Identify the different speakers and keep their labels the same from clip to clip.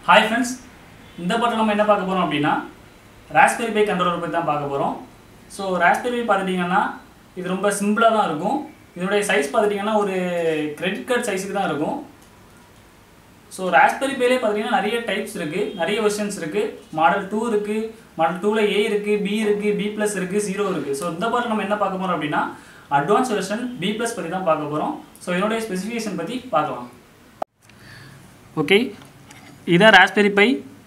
Speaker 1: hi friends இந்த பாட்டில் நம்ம என்ன பார்க்க போகிறோம் அப்படின்னா ராஸ்பெரி பை கண்ட்ரோலர் பற்றி தான் பார்க்க போகிறோம் ஸோ ராஸ்பெரி பை பார்த்துட்டிங்கன்னா இது ரொம்ப சிம்பிளாக தான் இருக்கும் இதனுடைய சைஸ் பார்த்துட்டிங்கன்னா ஒரு கிரெடிட் கார்டு சைஸுக்கு தான் இருக்கும் ஸோ ராஸ்பெரி பேலே பார்த்தீங்கன்னா நிறைய டைப்ஸ் இருக்குது நிறைய வெர்ஷன்ஸ் இருக்குது மாடல் டூ இருக்குது மாடல் டூவில் ஏ இருக்குது பி இருக்குது பி ப்ளஸ் இருக்குது ஜீரோ இருக்குது ஸோ இந்த பாட்டில் நம்ம என்ன பார்க்க போகிறோம் அப்படின்னா அட்வான்ஸ் வெர்ஷன் பி ப்ளஸ் பற்றி தான் பார்க்க போகிறோம் ஸோ இதனுடைய ஸ்பெசிஃபிகேஷன் பற்றி பார்க்கலாம் ஓகே இதான் ராஸ்பெரி பை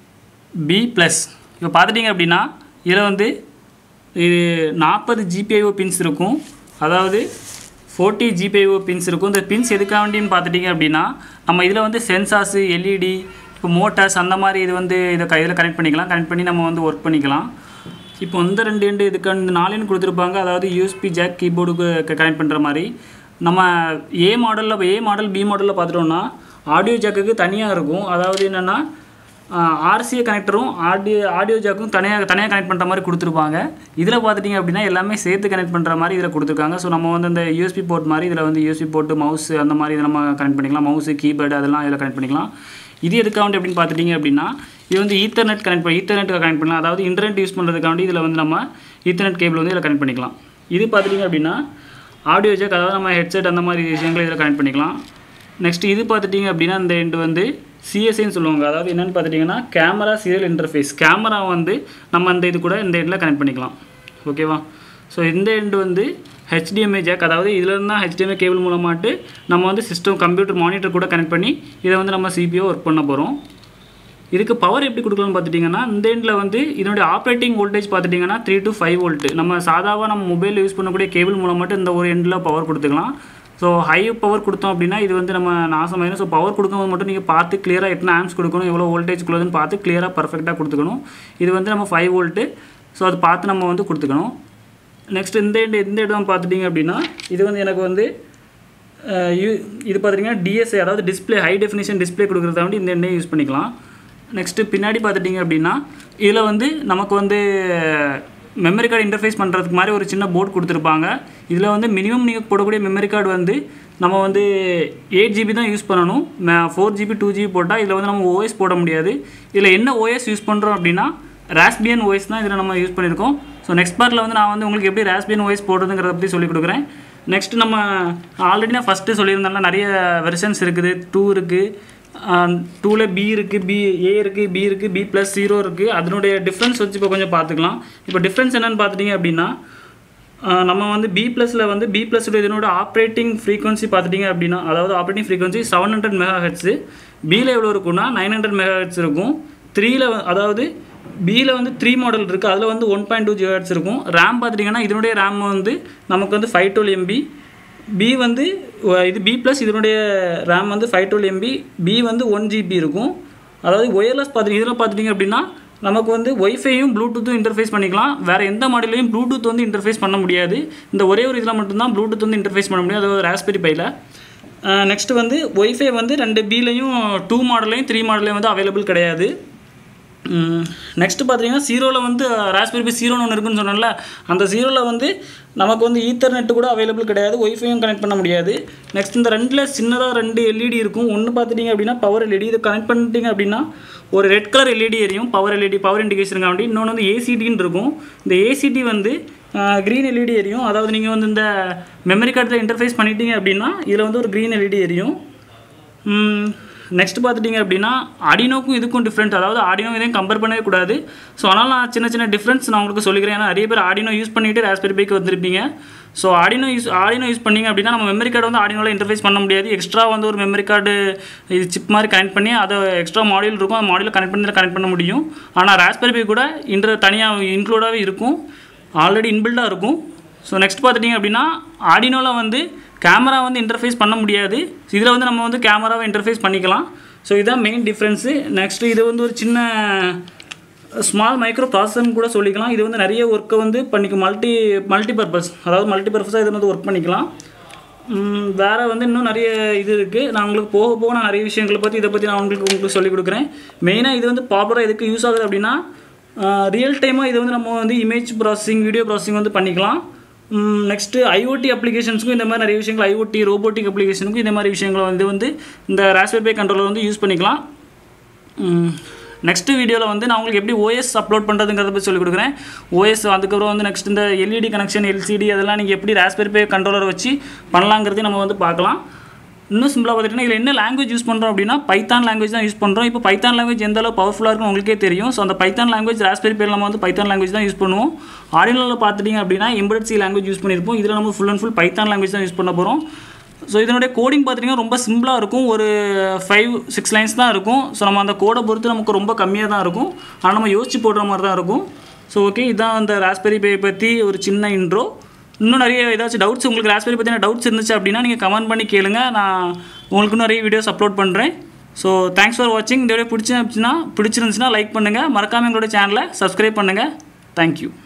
Speaker 1: பி ப்ளஸ் இப்போ பார்த்துட்டிங்க அப்படின்னா இதில் வந்து இது நாற்பது ஜிபிஐஓ பின்ஸ் இருக்கும் அதாவது ஃபோர்ட்டி ஜிபிஐஓ பின்ஸ் இருக்கும் இந்த பின்ஸ் எதுக்காக வேண்டின்னு பார்த்துட்டிங்க அப்படின்னா நம்ம இதில் வந்து சென்சார்ஸு எல்இடி இப்போ மோட்டார்ஸ் அந்த மாதிரி இது வந்து இதை க இதில் கனெக்ட் பண்ணிக்கலாம் கனெக்ட் பண்ணி நம்ம வந்து ஒர்க் பண்ணிக்கலாம் இப்போ இந்த ரெண்டு எண்டு இதுக்கு இந்த நாலுன்னு கொடுத்துருப்பாங்க அதாவது யூஎஸ்பி ஜாக் கீபோர்டுக்கு கனெக்ட் பண்ணுற மாதிரி நம்ம ஏ மாடலில் ஏ மாடல் பி மாடலில் பார்த்துட்டோம்னா ஆடியோ ஜாக்குக்கு தனியாக இருக்கும் அதாவது என்னென்னா ஆர்சிஏ கனெக்டரும் ஆடியோ ஆடியோ ஜாக்கும் தனியாக தனியாக கனெக்ட் பண்ணுற மாதிரி கொடுத்துருப்பாங்க இதில் பார்த்துட்டிங்க அப்படின்னா எல்லாமே சேர்த்து கனெக்ட் பண்ணுற மாதிரி இதில் கொடுத்துருக்காங்க ஸோ நம்ம வந்து இந்த யூஎஸ்பி போர்ட் மாதிரி இதில் வந்து யூஎஸ்பி போர்ட்டு மவுஸ் அந்த மாதிரி இதை நம்ம கனெக்ட் பண்ணிக்கலாம் மவுஸு கீபோர்டு அதெல்லாம் இதில் கனெக்ட் பண்ணிக்கலாம் இது எதுக்காண்டி அப்படின்னு பார்த்துட்டிங்க அப்படின்னா இது வந்து ஈத்தர்நெட் கனெக்ட் பண்ணி ஈத்தர்நெட் கனெக்ட் பண்ணலாம் அதாவது இன்டர்நெட் யூஸ் பண்ணுறதுக்காண்டி இதில் வந்து நம்ம ஈத்தர்நெட் கேபிள் வந்து இதில் கனெக்ட் பண்ணிக்கலாம் இது பார்த்துட்டிங்க அப்படின்னா ஆடியோ ஜாக் அதாவது நம்ம ஹெட்செட் அந்த மாதிரி விஷயங்களை இதில் கனெக்ட் பண்ணிக்கலாம் நெக்ஸ்ட் இது பார்த்துட்டிங்க அப்படின்னா இந்த எண்டு வந்து சிஎஸ்ஐன்னு சொல்லுவாங்க அதாவது என்னென்னு பார்த்துட்டிங்கன்னா கேமரா சீரியல் இன்டர்ஃபேஸ் கேமரா வந்து நம்ம அந்த இது கூட இந்த எண்டில் கனெக்ட் பண்ணிக்கலாம் ஓகேவா ஸோ இந்த எண்டு வந்து ஹெச்டிஎம்ஐ ஜாக் அதாவது இதில் இருந்தால் ஹெச்டிஎம்ஐ கேபிள் மூலமாட்டு நம்ம வந்து சிஸ்டம் கம்ப்யூட்டர் மானிட்டர் கூட கனெக்ட் பண்ணி இதை வந்து நம்ம சிபிஓ ஒர்க் பண்ண போகிறோம் இதுக்கு பவர் எப்படி கொடுக்கலாம்னு பார்த்துட்டிங்கன்னா இந்த எண்டில் வந்து இதனுடைய ஆப்ரேட்டிங் வோல்டேஜ் பார்த்துட்டிங்கன்னா த்ரீ டு ஃபைவ் வோல்ட் நம்ம சாதாவாக நம்ம மொபைலில் யூஸ் பண்ணக்கூடிய கேபிள் மூலமாட்டு இந்த ஒரு எண்டில் பவர் கொடுத்துக்கலாம் ஸோ ஹை பவர் கொடுத்தோம் அப்படின்னா இது வந்து நம்ம நாசமாயிடும் ஸோ பவர் கொடுக்கும்போது மட்டும் நீங்கள் பார்த்து கிளியராக எத்தனை ஆம்ஸ் கொடுக்கணும் எவ்வளோ வோல்டேஜ் கொடுக்குதுன்னு பார்த்து கிளியராக பர்ஃபெக்டாக கொடுத்துக்கணும் இது வந்து நம்ம ஃபைவ் வோல்ட்டு ஸோ அது பார்த்து நம்ம வந்து கொடுத்துக்கணும் நெக்ஸ்ட் இந்த எண்டு இந்த இடம் பார்த்துட்டிங்க அப்படின்னா இது வந்து எனக்கு வந்து யூ இது பார்த்துட்டிங்கன்னா டிஎஸ்ஐ அதாவது டிஸ்பிளே ஹை டெஃபினிஷன் டிஸ்பிளே கொடுக்குறத வந்து இந்த எண்ணெய் யூஸ் பண்ணிக்கலாம் நெக்ஸ்ட்டு பின்னாடி பார்த்துட்டிங்க அப்படின்னா இதில் வந்து நமக்கு வந்து மெமரி கார்டு இன்டர்ஃபேஸ் பண்ணுறதுக்கு மாதிரி ஒரு சின்ன போர்டு கொடுத்துருப்பாங்க இதில் வந்து மினிமம் நீங்கள் போடக்கூடிய மெமரி கார்டு வந்து நம்ம வந்து எயிட் ஜிபி தான் யூஸ் பண்ணணும் ஃபோர் ஜிபி டூ ஜிபி போட்டால் இதில் வந்து நம்ம ஓஎஸ் போட முடியாது இதில் என்ன ஓஎஸ் யூஸ் பண்ணுறோம் அப்படின்னா ராஸ்பியன் ஓஎஸ் தான் இதில் நம்ம யூஸ் பண்ணியிருக்கோம் ஸோ நெக்ஸ்ட் பார்ட்டில் வந்து நான் வந்து உங்களுக்கு எப்படி ராஸ்பியன் ஓஎஸ் போடுறதுங்கிறத பற்றி சொல்லிக் கொடுக்குறேன் நெக்ஸ்ட் நம்ம ஆல்ரெடி நான் ஃபஸ்ட்டு சொல்லியிருந்தால நிறைய வெர்ஷன்ஸ் இருக்குது டூ இருக்குது டூவில் பி இருக்குது பி ஏ இருக்குது பி இருக்குது பி ப்ளஸ் ஜீரோ இருக்குது அதனுடைய டிஃப்ரென்ஸ் வச்சு இப்போ கொஞ்சம் பார்த்துக்கலாம் இப்போ டிஃப்ரென்ஸ் என்னென்னு பார்த்துட்டிங்க அப்படின்னா நம்ம வந்து பி ப்ளஸில் வந்து பி ப்ளஸோட இதனோட ஆப்ரேட்டிங் ஃப்ரீக்வன்சி பார்த்துட்டிங்க அப்படின்னா அதாவது operating frequency seven hundred megahertz பியில் எவ்வளோ இருக்குன்னா நைன் ஹண்ட்ரட் மெகா ஹெட்ஸ் இருக்கும் த்ரீயில் அதாவது பியில் வந்து த்ரீ மாடல் இருக்குது அதில் வந்து one point two gigahertz இருக்கும் ரேம் பார்த்துட்டிங்கன்னா இதனுடைய ரேம் வந்து நமக்கு வந்து ஃபைவ் டுவெல் எம்பி பி வந்து இது பி ப்ளஸ் இதனுடைய ரேம் வந்து ஃபைவ் டுவெல் எம்பி பி வந்து ஒன் ஜிபி இருக்கும் அதாவது ஒயர்லெஸ் பார்த்துட்டு இதில் பார்த்துட்டிங்க அப்படின்னா நமக்கு வந்து ஒய்ஃபையும் ப்ளூடூத்தும் இன்டர்ஃபேஸ் பண்ணிக்கலாம் வேறு எந்த மாடலையும் ப்ளூடூத் வந்து இன்டர்ஃபேஸ் பண்ண முடியாது இந்த ஒரே ஒரு இதில் மட்டும்தான் ப்ளூடூத் வந்து இன்டர்ஃபேஸ் பண்ண முடியும் அதாவது ராஸ்பெரி பையில் நெக்ஸ்ட்டு வந்து ஒய்ஃபை வந்து ரெண்டு பிலையும் டூ மாடலையும் த்ரீ மாடலையும் வந்து அவைலபிள் கிடையாது நெக்ஸ்ட்டு பார்த்தீங்கன்னா ஜீரோவில் வந்து ராஸ்பெரி பை ஜீரோன்னு ஒன்று இருக்குன்னு சொன்னேன்ல அந்த ஜீரோவில் வந்து நமக்கு வந்து ஈத்தர்நெட்டு கூட அவைலபிள் கிடையாது ஒய்ஃபையும் கனெக்ட் பண்ண முடியாது நெக்ஸ்ட் இந்த ரெண்டில் சின்னதாக ரெண்டு எல்இடி இருக்கும் ஒன்று பார்த்துட்டிங்க அப்படின்னா பவர் எல்இடி இதை கனெக்ட் பண்ணிட்டீங்க அப்படின்னா ஒரு ரெட் கலர் எல்இடி எரியும் பவர் எல்இடி பவர் இண்டிகேஷனுக்கு வேண்டி இன்னொன்று வந்து ஏசிடின்னு இருக்கும் இந்த ஏசிடி வந்து க்ரீன் எல்இடி எரியும் அதாவது நீங்கள் வந்து இந்த மெமரி கார்டில் இன்டர்ஃபேஸ் பண்ணிட்டீங்க அப்படின்னா இதில் வந்து ஒரு க்ரீன் எல்இடி எரியும் நெக்ஸ்ட் பார்த்துட்டிங்க அப்படின்னா ஆடினோக்கும் இதுக்கும் டிஃப்ரெண்ட் அதாவது ஆடினோ இதையும் கம்பேர் பண்ணவே கூடாது ஸோ அதனால் நான் சின்ன சின்ன டிஃப்ரென்ஸ் நான் உங்களுக்கு சொல்லிக்கிறேன் ஏன்னா நிறைய பேர் ஆடினோ யூஸ் பண்ணிவிட்டு ராஸ்பெரி பைக்கு வந்திருப்பீங்க so Arduino use Arduino use பண்ணிங்க அப்படின்னா நம்ம மெமரி கார்டு வந்து ஆடினோவில் இன்டர்ஃபேஸ் பண்ண முடியாது எக்ஸ்ட்ரா வந்து ஒரு மெமரி கார்டு இது சிப் மாதிரி கனெக்ட் பண்ணி அதை எக்ஸ்ட்ரா மாடியூல் இருக்கும் அந்த மாடியூல் கனெக்ட் பண்ணி கனெக்ட் பண்ண முடியும் ஆனால் ராஸ்பெரி பை கூட இன்டர் தனியாக இன்க்ளூடாகவே இருக்கும் ஆல்ரெடி இன்பில்டாக இருக்கும் ஸோ நெக்ஸ்ட் பார்த்துட்டிங்க அப்படின்னா ஆடினோவில் வந்து கேமரா வந்து இன்டர்ஃபேஸ் பண்ண முடியாது இதில் வந்து நம்ம வந்து கேமராவை இன்டர்ஃபேஸ் பண்ணிக்கலாம் ஸோ இதுதான் மெயின் டிஃப்ரென்ஸு நெக்ஸ்ட்டு இது வந்து ஒரு சின்ன ஸ்மால் மைக்ரோ ப்ராசஸர்னு கூட சொல்லிக்கலாம் இது வந்து நிறைய ஒர்க்கை வந்து பண்ணிக்கும் மல்டி மல்டி பர்பஸ் அதாவது மல்டி பர்பஸாக இதை வந்து ஒர்க் பண்ணிக்கலாம் வேறு வந்து இன்னும் நிறைய இது இருக்குது நான் உங்களுக்கு போக போக நான் நிறைய விஷயங்களை பற்றி இதை பற்றி நான் உங்களுக்கு உங்களுக்கு சொல்லிக் கொடுக்குறேன் மெயினாக இது வந்து ப்ராப்பராக எதுக்கு யூஸ் ஆகுது அப்படின்னா ரியல் டைமாக இது வந்து நம்ம வந்து இமேஜ் ப்ராசஸிங் வீடியோ ப்ராசஸிங் வந்து பண்ணிக்கலாம் நெக்ஸ்ட்டு ஐஓடி அப்ளிகேஷன்ஸுக்கும் இந்த மாதிரி நிறைய விஷயங்கள் ஐஓடி ரோபோட்டிக் அப்ளிகேஷனுக்கும் இந்த மாதிரி விஷயங்களை வந்து வந்து இந்த ராஸ்பெரி பை கண்ட்ரோலர் வந்து யூஸ் பண்ணிக்கலாம் நெக்ஸ்ட் வீடியோவில் வந்து நான் உங்களுக்கு எப்படி ஓஎஸ் அப்லோட் பண்ணுறதுங்கிறத பற்றி சொல்லிக் கொடுக்குறேன் ஓஎஸ் அதுக்கப்புறம் வந்து நெக்ஸ்ட் இந்த எல்இடி கனெக்ஷன் எல்சிடி அதெல்லாம் நீங்கள் எப்படி ராஸ்பெரி பை கண்ட்ரோலர் வச்சு பண்ணலாங்கிறதையும் நம்ம வந்து பார்க்கலாம் இன்னும் சிம்பிளாக பார்த்துட்டிங்கன்னா இதில் என்ன லாங்குவேஜ் யூஸ் பண்ணுறோம் அப்படின்னா பைத்தான் லாங்குவேஜ் தான் யூஸ் பண்ணுறோம் இப்போ பைத்தான் லாங்குவேஜ் எந்த அளவு பவர்ஃபுல்லாக இருக்குன்னு உங்களுக்கே தெரியும் ஸோ அந்த பைத்தான் லாங்குவேஜ் ராஸ்பெரி பேர் நம்ம வந்து பைத்தான் லாங்குவேஜ் தான் யூஸ் பண்ணுவோம் ஆர்டினலில் பார்த்துட்டிங்க அப்படின்னா எம்பெட் சி லாங்குவேஜ் யூஸ் பண்ணியிருப்போம் இதில் நம்ம full and full Python language தான் யூஸ் பண்ண போகிறோம் ஸோ இதனுடைய கோடிங் பார்த்துட்டிங்கன்னா ரொம்ப சிம்பிளாக இருக்கும் ஒரு ஃபைவ் சிக்ஸ் லைன்ஸ் தான் இருக்கும் ஸோ நம்ம அந்த கோடை பொறுத்து நமக்கு ரொம்ப கம்மியாக தான் இருக்கும் ஆனால் நம்ம யோசிச்சு போடுற மாதிரி தான் இருக்கும் ஸோ ஓகே இதான் அந்த ராஸ்பெரி பே பற்றி ஒரு சின்ன இன்ட்ரோ இன்னும் நிறைய ஏதாச்சும் டவுட்ஸ் உங்களுக்கு ராஸ்பெரி பற்றின டவுட்ஸ் இருந்துச்சு அப்படின்னா நீங்கள் கமெண்ட் பண்ணி கேளுங்க நான் உங்களுக்கு நிறைய வீடியோஸ் அப்லோட் பண்ணுறேன் ஸோ தேங்க்ஸ் ஃபார் வாட்சிங் இந்த வீடியோ பிடிச்சிருந்துச்சுன்னா பிடிச்சிருந்துச்சுன்னா லைக் பண்ணுங்கள் மறக்காமல் எங்களோட சேனலை சப்ஸ்கிரைப் பண்ணுங்கள் தேங்க்யூ